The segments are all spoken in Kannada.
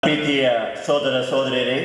ಪ್ರೀತಿಯ ಸೋದರ ಸೋದರಿಯರೇ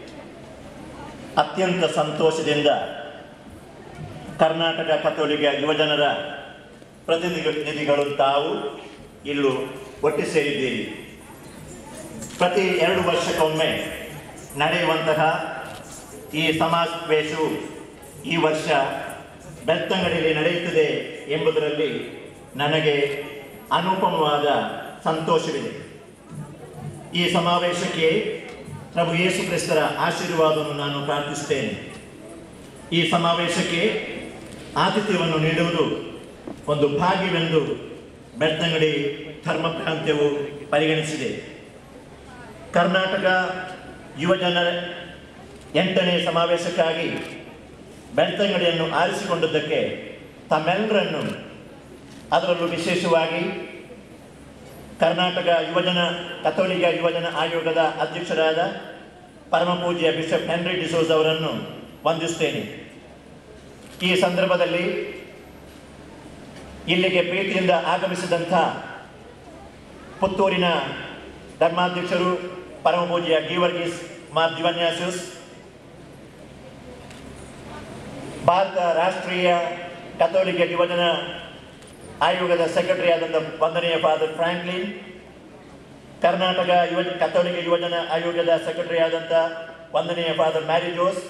ಅತ್ಯಂತ ಸಂತೋಷದಿಂದ ಕರ್ನಾಟಕ ಕಥೋಲಿಕ ಯುವಜನರ ಪ್ರತಿನಿಧಿಗಳು ತಾವು ಇಲ್ಲೂ ಒಟ್ಟು ಸೇರಿದ್ದೀರಿ ಪ್ರತಿ ಎರಡು ವರ್ಷಕ್ಕೊಮ್ಮೆ ನಡೆಯುವಂತಹ ಈ ಸಮಾವೇಶವು ಈ ವರ್ಷ ಬೆಳ್ತಂಗಡಿಯಲ್ಲಿ ನಡೆಯುತ್ತದೆ ಎಂಬುದರಲ್ಲಿ ನನಗೆ ಅನುಪಮವಾದ ಸಂತೋಷವಿದೆ ಈ ಸಮಾವೇಶಕ್ಕೆ ಪ್ರಭು ಯೇಸು ಕ್ರಿಸ್ತರ ಆಶೀರ್ವಾದವನ್ನು ನಾನು ಪ್ರಾರ್ಥಿಸುತ್ತೇನೆ ಈ ಸಮಾವೇಶಕ್ಕೆ ಆತಿಥ್ಯವನ್ನು ನೀಡುವುದು ಒಂದು ಭಾಗ್ಯವೆಂದು ಬೆಳ್ತಂಗಡಿ ಧರ್ಮ ಪ್ರಾಂತ್ಯವು ಪರಿಗಣಿಸಿದೆ ಕರ್ನಾಟಕ ಯುವಜನ ಎಂಟನೇ ಸಮಾವೇಶಕ್ಕಾಗಿ ಬೆಳ್ತಂಗಡಿಯನ್ನು ಆರಿಸಿಕೊಂಡದ್ದಕ್ಕೆ ತಮ್ಮೆಲ್ಲರನ್ನು ಅದರಲ್ಲೂ ವಿಶೇಷವಾಗಿ ಕರ್ನಾಟಕ ಯುವಜನ ಕಥೋಲಿಕ ಯುವಜನ ಆಯೋಗದ ಅಧ್ಯಕ್ಷರಾದ ಪರಮಪೂಜ್ಯ ಬಿಷಪ್ ಹೆನ್ರಿ ಡಿಸೋಸ್ ಅವರನ್ನು ವಂದಿಸುತ್ತೇನೆ ಈ ಸಂದರ್ಭದಲ್ಲಿ ಇಲ್ಲಿಗೆ ಪ್ರೀತಿಯಿಂದ ಆಗಮಿಸಿದಂಥ ಪುತ್ತೂರಿನ ಧರ್ಮಾಧ್ಯಕ್ಷರು ಪರಮಪೂಜ್ಯ ಗೀವರ್ಗೀಸ್ ಮಾರ್ ದಿವನ್ಯಾಸಸ್ ಭಾರತ ರಾಷ್ಟ್ರೀಯ ಕಥೋಲಿಕ ಯುವಜನ ಆಯೋಗದ ಸೆಕ್ರೆಟರಿ ಆದಂಥ ವಂದನೆಯ ಫಾದರ್ ಫ್ರಾಂಕ್ಲಿನ್ ಕರ್ನಾಟಕ ಯುವ ಕಥೋಲಿಕ ಯುವಜನ ಆಯೋಗದ ಸೆಕ್ರೆಟರಿ ಆದಂಥ ವಂದನೆಯ father Mary Jose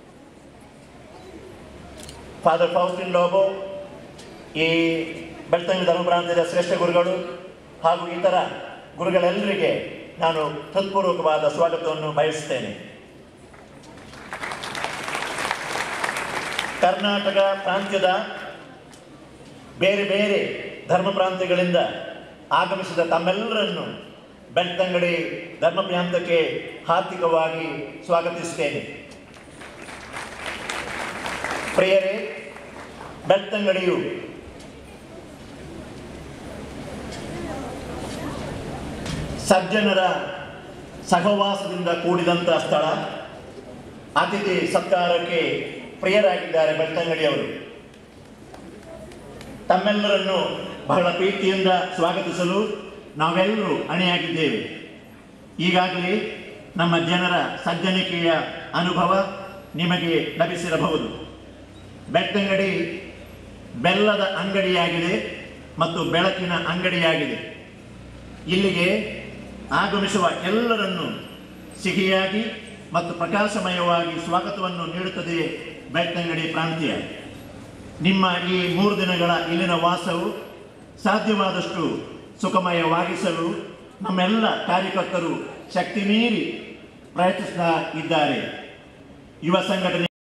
father Faustin Lobo ಈ ಬೆಳ್ತಂಗಿ ಧರ್ಮ ಪ್ರಾಂತ್ಯದ ಶ್ರೇಷ್ಠ ಗುರುಗಳು ಹಾಗೂ ಇತರ ಗುರುಗಳೆಲ್ಲರಿಗೆ ನಾನು ಹೃತ್ಪೂರ್ವಕವಾದ ಸ್ವಾಗತವನ್ನು ಬಯಸುತ್ತೇನೆ ಕರ್ನಾಟಕ ಪ್ರಾಂತ್ಯದ ಬೇರೆ ಬೇರೆ ಧರ್ಮ ಪ್ರಾಂತ್ಯಗಳಿಂದ ಆಗಮಿಸಿದ ತಮ್ಮೆಲ್ಲರನ್ನು ಬೆಳ್ತಂಗಡಿ ಧರ್ಮ ಪ್ರಾಂತ್ಯಕ್ಕೆ ಹಾರ್ದಿಕವಾಗಿ ಸ್ವಾಗತಿಸುತ್ತೇನೆ ಪ್ರಿಯರೇ ಬೆಳ್ತಂಗಡಿಯು ಸಜ್ಜನರ ಸಹವಾಸದಿಂದ ಕೂಡಿದಂಥ ಸ್ಥಳ ಅತಿಥಿ ಸತ್ಕಾರಕ್ಕೆ ಪ್ರಿಯರಾಗಿದ್ದಾರೆ ಬೆಳ್ತಂಗಡಿಯವರು ತಮ್ಮೆಲ್ಲರನ್ನು ಬಹಳ ಪ್ರೀತಿಯಿಂದ ಸ್ವಾಗತಿಸಲು ನಾವೆಲ್ಲರೂ ಅಣಿಯಾಗಿದ್ದೇವೆ ಈಗಾಗಲೇ ನಮ್ಮ ಜನರ ಸಜ್ಜನಿಕೆಯ ಅನುಭವ ನಿಮಗೆ ಲಭಿಸಿರಬಹುದು ಬೆಳ್ತಂಗಡಿ ಬೆಲ್ಲದ ಅಂಗಡಿಯಾಗಿದೆ ಮತ್ತು ಬೆಳಕಿನ ಅಂಗಡಿಯಾಗಿದೆ ಇಲ್ಲಿಗೆ ಆಗಮಿಸುವ ಎಲ್ಲರನ್ನು ಸಿಹಿಯಾಗಿ ಮತ್ತು ಪ್ರಕಾಶಮಯವಾಗಿ ಸ್ವಾಗತವನ್ನು ನೀಡುತ್ತದೆ ಬೆಳ್ತಂಗಡಿ ಪ್ರಾಂತ್ಯ ನಿಮ್ಮ ಈ ಮೂರು ದಿನಗಳ ಇಲ್ಲಿನ ವಾಸವು ಸಾಧ್ಯವಾದಷ್ಟು ಸುಖಮಯವಾಗಿಸಲು ನಮ್ಮೆಲ್ಲ ಕಾರ್ಯಕರ್ತರು ಶಕ್ತಿ ಮೀರಿ ಪ್ರಯತ್ನಿಸ್ತಾ ಇದ್ದಾರೆ ಯುವ ಸಂಘಟನೆ